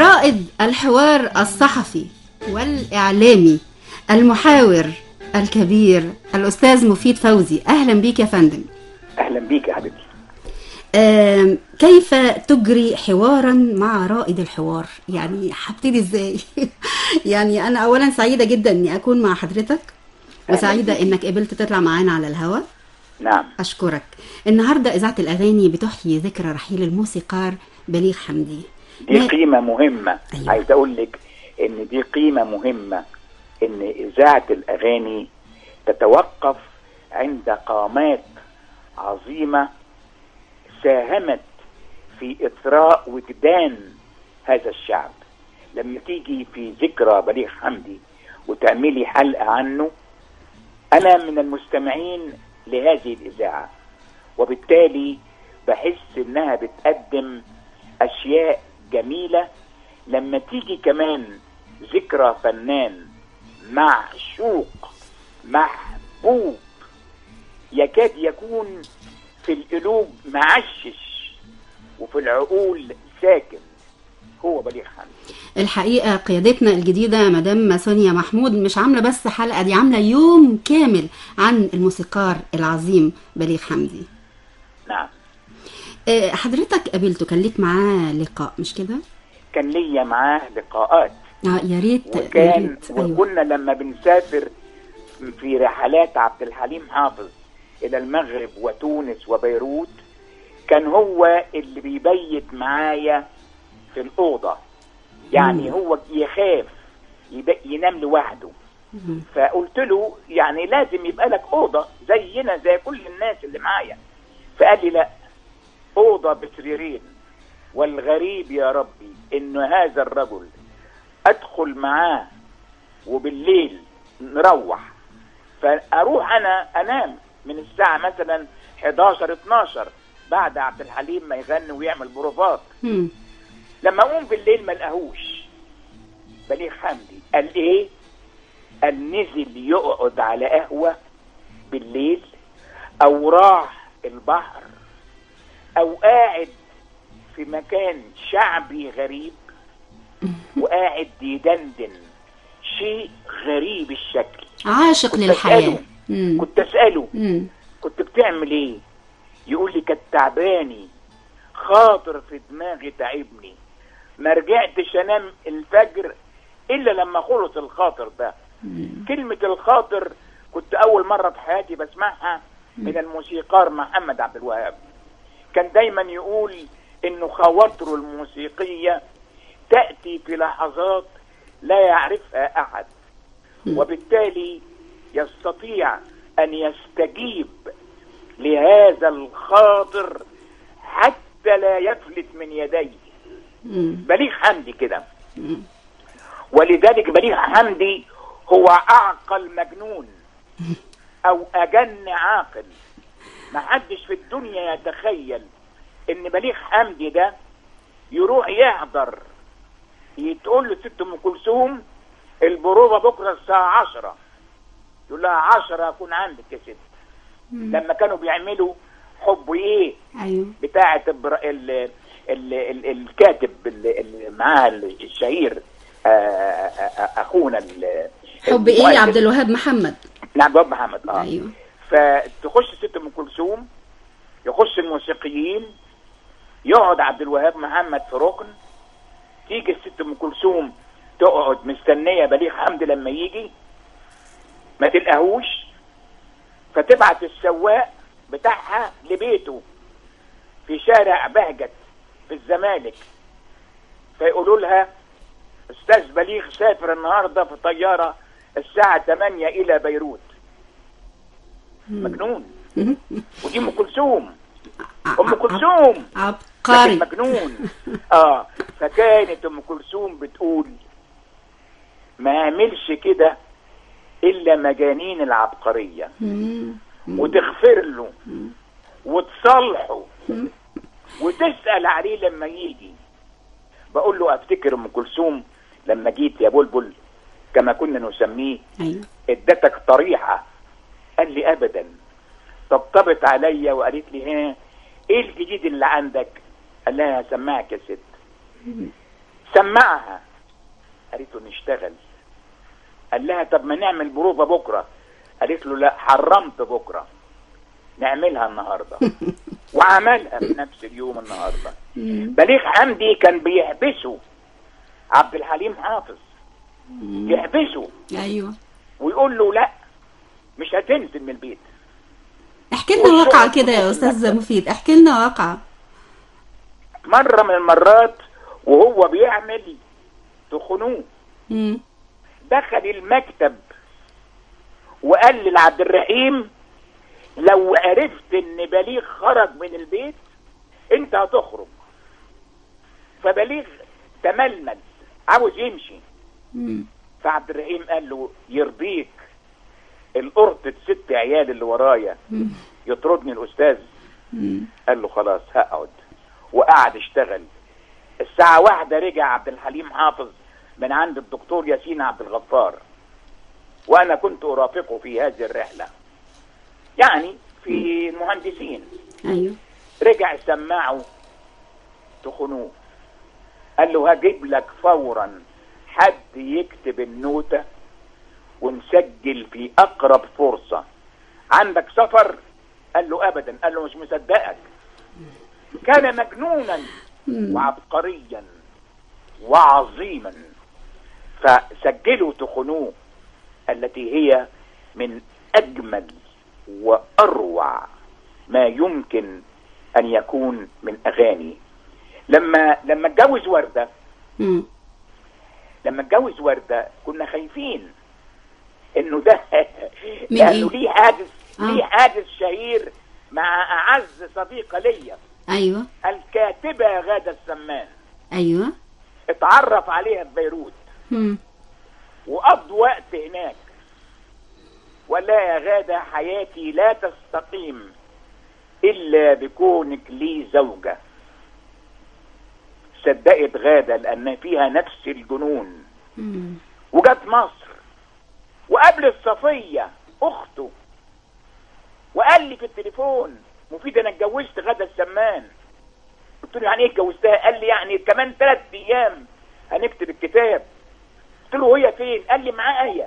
رائد الحوار الصحفي والإعلامي المحاور الكبير الأستاذ مفيد فوزي أهلا بيك يا فندم اهلا بيك يا حبيبتي آم، كيف تجري حوارا مع رائد الحوار يعني هبتدي ازاي يعني انا اولا سعيده جدا اني اكون مع حضرتك وسعيده انك قبلت تطلع معانا على الهواء نعم اشكرك النهارده اذاعه الاغاني بتحيي ذكرى رحيل الموسيقار بليغ حمدي دي ما- قيمه مهمه أيوة. عايز اقول لك ان دي قيمه مهمه ان اذاعه الاغاني تتوقف عند قامات عظيمه ساهمت في اثراء وجدان هذا الشعب لما تيجي في ذكرى بليغ حمدي وتعملي حلقه عنه انا من المستمعين لهذه الاذاعه وبالتالي بحس انها بتقدم اشياء جميله لما تيجي كمان ذكرى فنان معشوق محبوب يكاد يكون في القلوب معشش وفي العقول ساكن هو بليغ حمدي الحقيقه قيادتنا الجديده مدام سونيا محمود مش عامله بس حلقه دي عامله يوم كامل عن الموسيقار العظيم بليغ حمدي نعم آه، حضرتك قابلته كان ليك معاه لقاء مش كده؟ كان ليا معاه لقاءات اه يا ريت يا وكان ريت ايوه وكنا لما بنسافر في رحلات عبد الحليم حافظ الى المغرب وتونس وبيروت كان هو اللي بيبيت معايا في الاوضه يعني مم. هو يخاف يب- ينام لوحده مم. فقلت له يعني لازم يبقى لك اوضه زينا زي كل الناس اللي معايا فقال لي لا اوضه بسريرين والغريب يا ربي ان هذا الرجل ادخل معاه وبالليل نروح فاروح انا انام من الساعه مثلا 11 12 بعد عبد الحليم ما يغني ويعمل بروفات مم. لما اقوم بالليل ما لقاهوش بليغ حمدي قال ايه قال نزل يقعد على قهوه بالليل او راح البحر او قاعد في مكان شعبي غريب وقاعد يدندن شيء غريب الشكل عاشق كنت للحياه أسأله. مم. كنت اساله مم. كنت بتعمل ايه يقول لي كانت تعباني خاطر في دماغي تعبني ما رجعتش انام الفجر الا لما خلص الخاطر ده كلمة الخاطر كنت اول مرة في حياتي بسمعها من الموسيقار محمد عبد الوهاب كان دايما يقول انه خواطره الموسيقية تأتي في لحظات لا يعرفها احد وبالتالي يستطيع ان يستجيب لهذا الخاطر حتى لا يفلت من يديه مم. بليغ حمدي كده ولذلك بليغ حمدي هو اعقل مجنون او اجن عاقل ما حدش في الدنيا يتخيل ان بليغ حمدي ده يروح يحضر تقول له ست ام كلثوم البروفه بكره الساعه 10 يقول لها 10 اكون عندك يا ست لما كانوا بيعملوا حب ايه ايوه بتاعه البر... ال... ال... ال... الكاتب اللي اللي معاه الشهير آه، آه، آه، اخونا ال... حب ايه يا عبد الوهاب محمد نعم باب محمد اه ايوه فتخش ست ام كلثوم يخش الموسيقيين يقعد عبد الوهاب محمد في ركن تيجي الست ام كلثوم تقعد مستنيه بليغ حمدي لما يجي ما تلقاهوش فتبعت السواق بتاعها لبيته في شارع بهجت في الزمالك فيقولوا لها استاذ بليغ سافر النهارده في طياره الساعه 8 الى بيروت مجنون ودي ام كلثوم ام كلثوم عبقري لكن مجنون اه فكانت ام كلثوم بتقول ما يعملش كده الا مجانين العبقريه مم. وتغفر له وتصالحه وتسال عليه لما يجي بقول له افتكر ام كلثوم لما جيت يا بلبل كما كنا نسميه ايوه ادتك طريحه قال لي ابدا طبطبت عليا وقالت لي ها ايه الجديد اللي عندك قال لها هسمعك يا ست سمع سمعها قالت له نشتغل قال لها طب ما نعمل بروفة بكرة قالت له لا حرمت بكرة نعملها النهاردة وعملها في نفس اليوم النهاردة بليغ حمدي كان بيحبسه عبد الحليم حافظ يحبسه ايوه ويقول له لا مش هتنزل من البيت احكي لنا واقعة كده يا استاذ مفيد احكي لنا واقعة مرة من المرات وهو بيعمل تخنوه مم. دخل المكتب وقال لعبد الرحيم لو عرفت ان بليغ خرج من البيت انت هتخرج فبليغ تململ عاوز يمشي مم. فعبد الرحيم قال له يرضيك القرطة ست عيال اللي ورايا مم. يطردني الاستاذ مم. قال له خلاص هقعد وقعد اشتغل الساعة واحدة رجع عبد الحليم حافظ من عند الدكتور ياسين عبد الغفار وانا كنت ارافقه في هذه الرحلة يعني في المهندسين ايوه رجع سماعه تخنوه قال له هجيب لك فورا حد يكتب النوتة ونسجل في اقرب فرصة عندك سفر قال له ابدا قال له مش مصدقك كان مجنونا مم. وعبقريا وعظيما فسجلوا تخنوه التي هي من اجمل واروع ما يمكن ان يكون من اغاني لما لما اتجوز ورده مم. لما اتجوز ورده كنا خايفين انه ده من لانه إيه؟ ليه حادث آه. ليه حادث شهير مع اعز صديقه ليا ايوه الكاتبه غاده السمان ايوه اتعرف عليها في بيروت مم. وقضوا وقت هناك ولا يا غادة حياتي لا تستقيم إلا بكونك لي زوجة صدقت غادة لأن فيها نفس الجنون مم. وجت مصر وقابلت صفية أخته وقال لي في التليفون مفيد أنا اتجوزت غادة السمان قلت له يعني إيه اتجوزتها؟ قال لي يعني كمان ثلاث أيام هنكتب الكتاب قلت له هي فين؟ قال لي معايا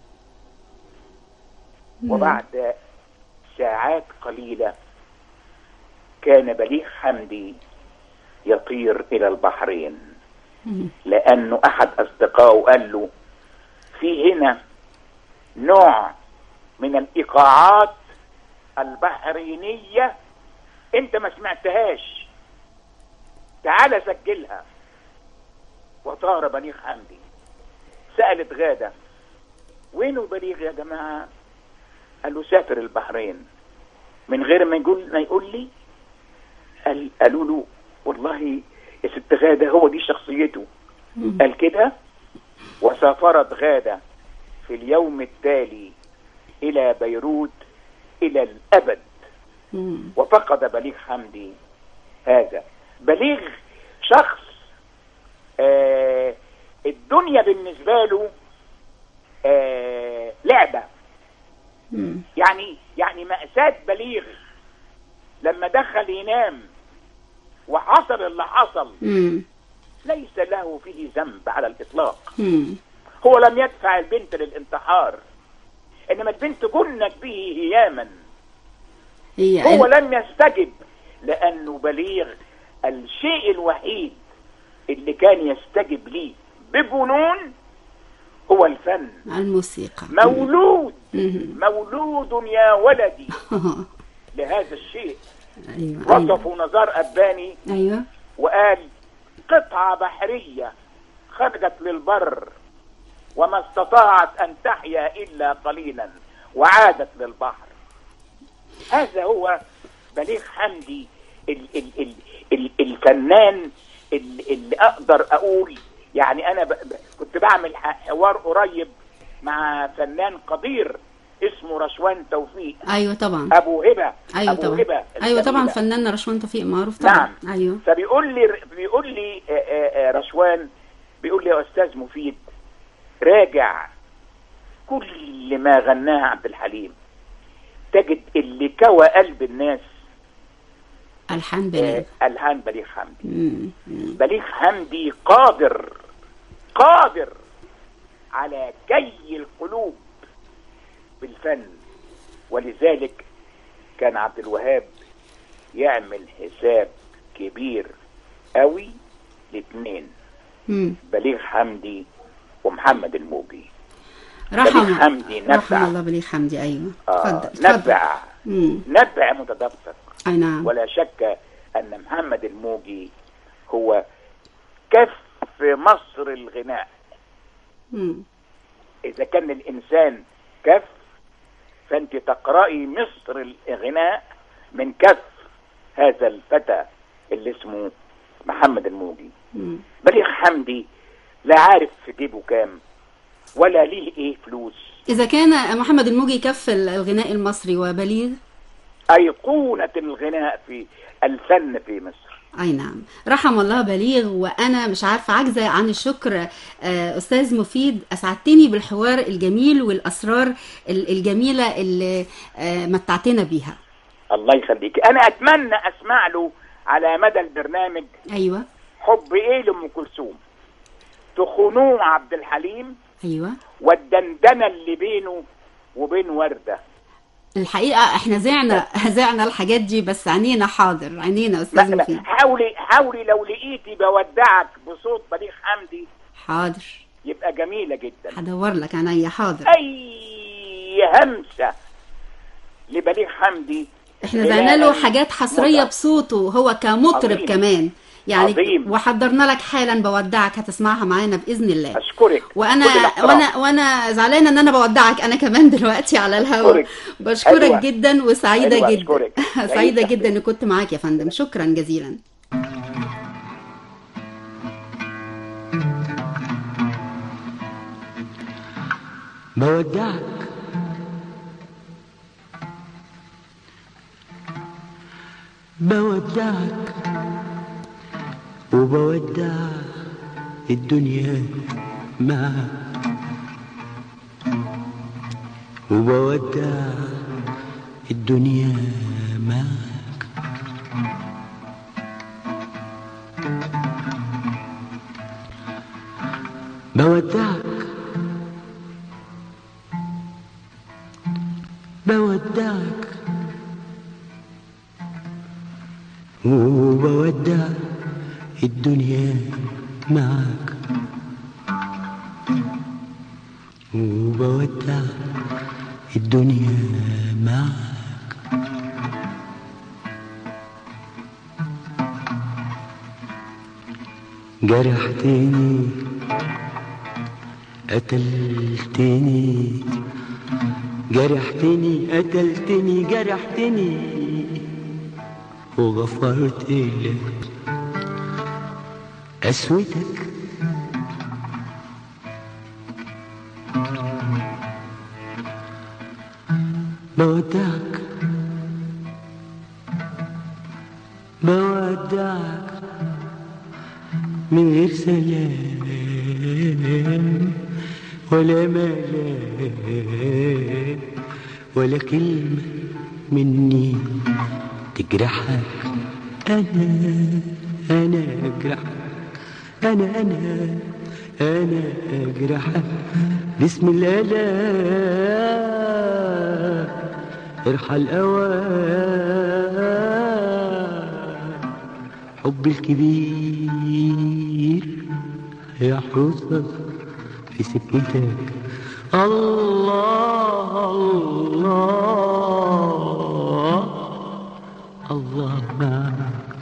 وبعد ساعات قليلة كان بليغ حمدي يطير إلى البحرين مم. لأنه أحد أصدقائه قال له في هنا نوع من الإيقاعات البحرينية أنت ما سمعتهاش تعال سجلها وطار بليغ حمدي سألت غادة وينه بليغ يا جماعة قال له سافر البحرين من غير ما يقول ما يقول لي قال قالوا له والله يا ست غادة هو دي شخصيته مم. قال كده وسافرت غادة في اليوم التالي إلى بيروت إلى الأبد مم. وفقد بليغ حمدي هذا بليغ شخص آه الدنيا بالنسبة له آه لعبة مم. يعني يعني مأساة بليغ لما دخل ينام وحصل اللي حصل مم. ليس له فيه ذنب على الإطلاق مم. هو لم يدفع البنت للانتحار إنما البنت جنت به هياما هي هو ال- لم يستجب لأنه بليغ الشيء الوحيد اللي كان يستجب ليه بجنون هو الفن الموسيقى مولود مم. مولود يا ولدي لهذا الشيء ايوه ايوه وصفه نزار أباني ايوه وقال قطعة بحرية خرجت للبر وما استطاعت أن تحيا إلا قليلا وعادت للبحر هذا هو بليغ حمدي ال ال ال ال الفنان ال- اللي أقدر أقول يعني أنا ب ب كنت بعمل ح- حوار قريب مع فنان قدير اسمه رشوان توفيق ايوه طبعا أبو هبة ايوه أبو طبعا هبة ايوه طبعا الجميلة. فنان رشوان توفيق معروف طبعا نعم. ايوه فبيقول لي بيقول لي آه، آه، آه، رشوان بيقول لي يا استاذ مفيد راجع كل ما غناها عبد الحليم تجد اللي كوى قلب الناس الحان آه، بليغ الحان بليغ حمدي مم. مم. بليغ حمدي قادر قادر على كي القلوب بالفن ولذلك كان عبد الوهاب يعمل حساب كبير قوي لاثنين مم. بليغ حمدي ومحمد الموجي بليغ رحم حمدي رحم نبع الله بليغ حمدي ايوه آه اتفضل اتفضل نبع مم. نبع متدفق اي نعم ولا شك ان محمد الموجي هو كف مصر الغناء مم. اذا كان الانسان كف فانت تقرأي مصر الغناء من كف هذا الفتى اللي اسمه محمد الموجي مم. بليغ حمدي لا عارف في جيبه كام ولا ليه ايه فلوس اذا كان محمد الموجي كف الغناء المصري وبليغ ايقونة الغناء في الفن في مصر اي نعم رحم الله بليغ وانا مش عارفه عاجزه عن الشكر آه، استاذ مفيد اسعدتني بالحوار الجميل والاسرار ال- الجميله اللي آه، متعتنا بيها الله يخليك انا اتمنى اسمع له على مدى البرنامج ايوه حب ايه لام كلثوم تخنوه عبد الحليم ايوه والدندنه اللي بينه وبين ورده الحقيقه احنا زعنا زعنا الحاجات دي بس عينينا حاضر عينينا استاذ مثلا مفيد حاولي حاولي لو لقيتي بودعك بصوت بليغ حمدي حاضر يبقى جميله جدا هدور لك عينيا حاضر اي همسه لبليغ حمدي احنا زعنا له خلال حاجات حصريه متعة. بصوته هو كمطرب عظيم. كمان يعني عظيم. وحضرنا لك حالا بودعك هتسمعها معانا باذن الله اشكرك وانا كل الاحترام. وانا وانا زعلانه ان انا بودعك انا كمان دلوقتي على الهواء أشكرك. بشكرك أيوة. جدا وسعيده أيوة، جدا أشكرك. سعيده يعيشك. جدا اني كنت معاك يا فندم شكرا جزيلا بودعك بودعك وبودع الدنيا معك وبودع الدنيا معك بودعك بودعك وبودع الدنيا معك وبودع الدنيا معك جرحتني قتلتني جرحتني قتلتني جرحتني وغفرت لك قسوتك بودعك بودعك من غير سلام ولا ملام ولا كلمة مني تجرحك أنا أنا أجرحك أنا أنا أنا أجرحك باسم الآلام ارحل أوان حب الكبير يحرسك في سكتك الله الله الله معك